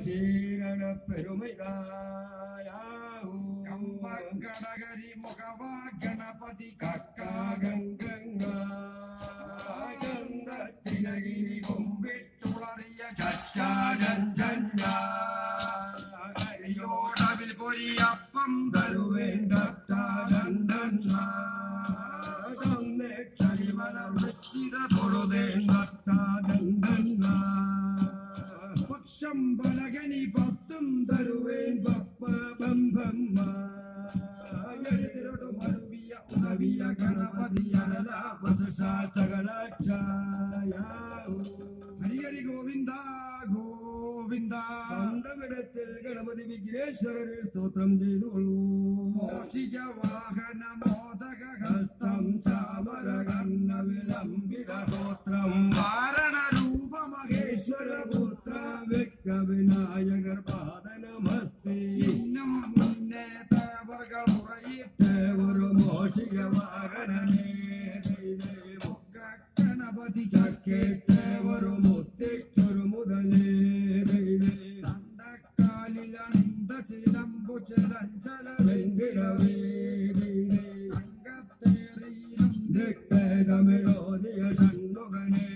சீரண பெருமைதாயாऊ കടകരി മുഖവാ ഗണപതി കക്കാഗംഗിരി കുമ്പിട്ടുളറിയ ചച്ചാരഞ്ചോടവിൽ പൊരിയപ്പം തരുവേണ്ട കളിമലർച്ചിത പക്ഷം പലകനി പത്തും തരുവേൻ പപ്പ ബമ്പമ്മ മരുവിയ ഉദവിയ ഗണപതി ഹരിഹരി ഗോവിന്ദ ഗോവിന്ദ സ്വന്തമിടത്തിൽ ഗണപതി വിഘ്നേശ്വരരിൽ സ്തോത്രം ചെയ്തുകൊള്ളൂ മോഷിക വാഹന മോദക ഹസ്തം ചാമരകർണ വിലംബിത ഗോത്രം വാരണ രൂപ മഹേശ്വര പുത്ര വ്യക്ത വിനായകർ പാദനമസ്തി ഇന്നും മുന്നേ തേവർകൾ ഉറയിട്ട് ദേവരു മോഷിക വാഹനനേ മുഖ ഗണപതി ചക്കേട്ടേവരു മുത്തിച്ചൊരു മുതലേ കണ്ടക്കാലിലണിന്ത ചിലമ്പു ചിലഞ്ചല വെങ്കിടവേ അംഗത്തേറിയിലും തമിഴോദിയ ഷൺമുഖനേ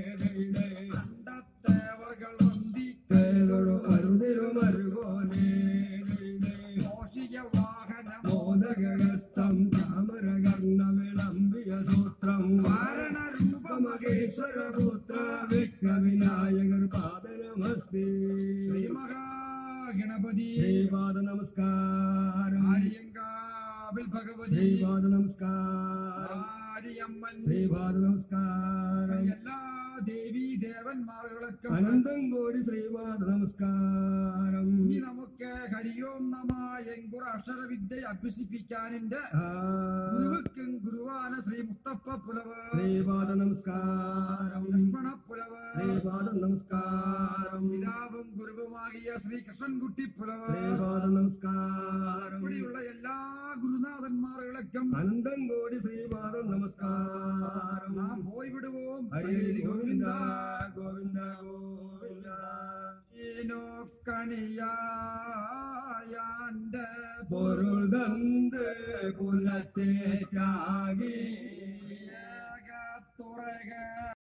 കണ്ടത്തേവർകൾ വന്തി പേതൊരു അരുതിരുമരുകോനേ മോഷിക വാഹനം മോദകസ്തം ചാമരകർണ വിളംബിയ സൂത്രം വാരണ രൂപ മഹേശ്വര പുത്ര വിഘ്ന വിനായകർ പാദനമസ്തി ശ്രീ മഹാഗണപതി ശ്രീപാദ നമസ്കാരം ആര്യങ്കാവിൽ ഭഗവതി ശ്രീപാദ നമസ്കാരം ആര്യമ്മൻ ശ്രീപാദ നമസ്കാരം എല്ലാ ദേവീ ദേവന്മാർകൾക്കും അനന്തം കോടി ശ്രീപാദ നമസ്കാരം ഇനി നമുക്ക് ഹരിയോം നമ എങ്കുറ അക്ഷരവിദ്യ അഭ്യസിപ്പിക്കാൻ എന്റെ ആ, ഗുരുവുക്കും ഗുരുവാന ശ്രീ മുത്തപ്പ പുലവ ശ്രീപാദ നമസ്കാരം ലക്ഷ്മണ പുലവ ശ്രീപാദ നമസ്കാരം പിതാവും ഗുരുവുമാകിയ ശ്രീ കൃഷ്ണൻകുട്ടി പുലവ ശ്രീപാദ നമസ്കാരം ഇവിടെയുള്ള എല്ലാ ഗുരുനാഥന്മാർകൾക്കും അനന്തം കോടി ശ്രീപാദ നമസ്കാരം നാം പോയി വിടുவோം ഹരി ഗോവിന്ദ ഗോവിന്ദ ഗോവിന്ദ കണിയായാന്റെ പൊരുൾ തന്ത് കുലത്തേറ്റാകി തുറക